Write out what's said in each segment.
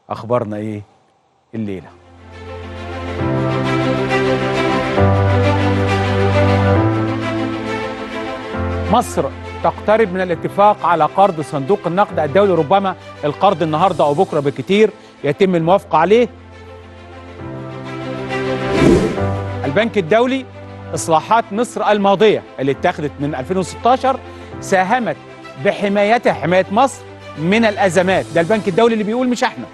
اخبارنا ايه الليله مصر تقترب من الاتفاق على قرض صندوق النقد الدولي ربما القرض النهارده او بكره بكتير يتم الموافقه عليه البنك الدولي اصلاحات مصر الماضيه اللي اتخذت من 2016 ساهمت بحمايتها حمايه مصر من الازمات ده البنك الدولي اللي بيقول مش احنا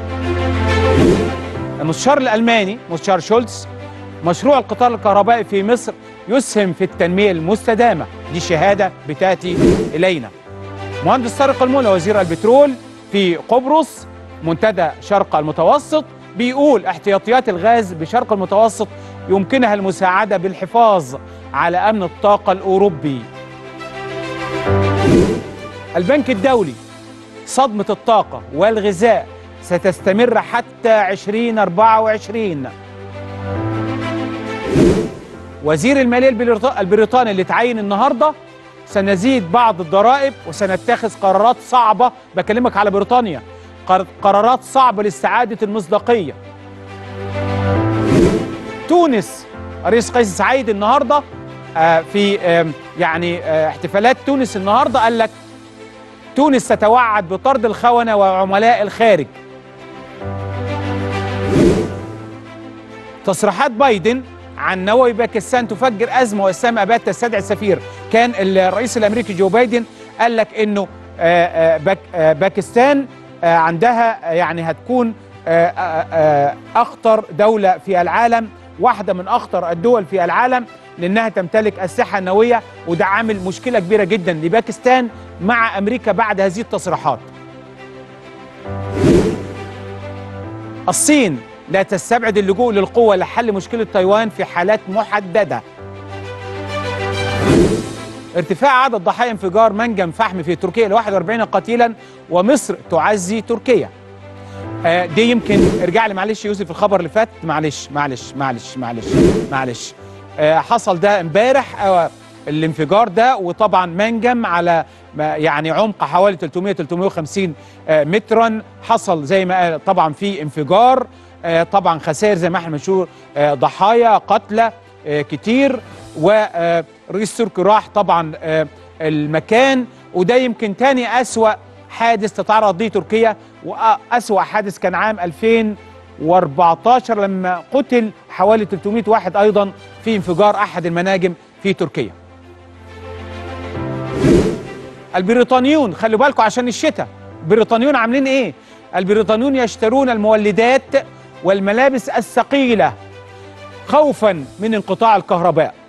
المستشار الالماني مستشار شولتز مشروع القطار الكهربائي في مصر يسهم في التنميه المستدامه دي شهاده بتاتي الينا مهندس طارق المولى وزير البترول في قبرص منتدى شرق المتوسط بيقول احتياطيات الغاز بشرق المتوسط يمكنها المساعده بالحفاظ على امن الطاقه الاوروبي البنك الدولي صدمه الطاقه والغذاء ستستمر حتى 2024 وزير الماليه البريطاني اللي تعين النهارده سنزيد بعض الضرائب وسنتخذ قرارات صعبه بكلمك على بريطانيا قرارات صعبه لاستعاده المصداقيه تونس رئيس قيس سعيد النهارده آه في آه يعني آه احتفالات تونس النهارده قال لك تونس تتوعد بطرد الخونه وعملاء الخارج تصريحات بايدن عن نووي باكستان تفجر ازمه واسلام اباد تستدعي السفير كان الرئيس الامريكي جو بايدن قال لك انه باك باكستان عندها يعني هتكون اخطر دوله في العالم واحده من اخطر الدول في العالم لانها تمتلك اسلحه نوويه وده عامل مشكله كبيره جدا لباكستان مع امريكا بعد هذه التصريحات الصين لا تستبعد اللجوء للقوة لحل مشكلة تايوان في حالات محددة ارتفاع عدد ضحايا انفجار منجم فحم في تركيا ل 41 قتيلا ومصر تعزي تركيا آه دي يمكن ارجع لي معلش يوسف الخبر اللي فات معلش معلش معلش معلش معلش آه حصل ده امبارح آه الانفجار ده وطبعا منجم على يعني عمق حوالي 300 350 مترا حصل زي ما قال طبعا في انفجار طبعا خسائر زي ما احنا بنشوف ضحايا قتلى كتير ورئيس تركي راح طبعا المكان وده يمكن تاني أسوأ حادث تتعرض ليه تركيا وأسوأ حادث كان عام 2014 لما قتل حوالي 300 واحد أيضا في انفجار أحد المناجم في تركيا البريطانيون خلوا بالكم عشان الشتاء البريطانيون عاملين ايه البريطانيون يشترون المولدات والملابس الثقيله خوفا من انقطاع الكهرباء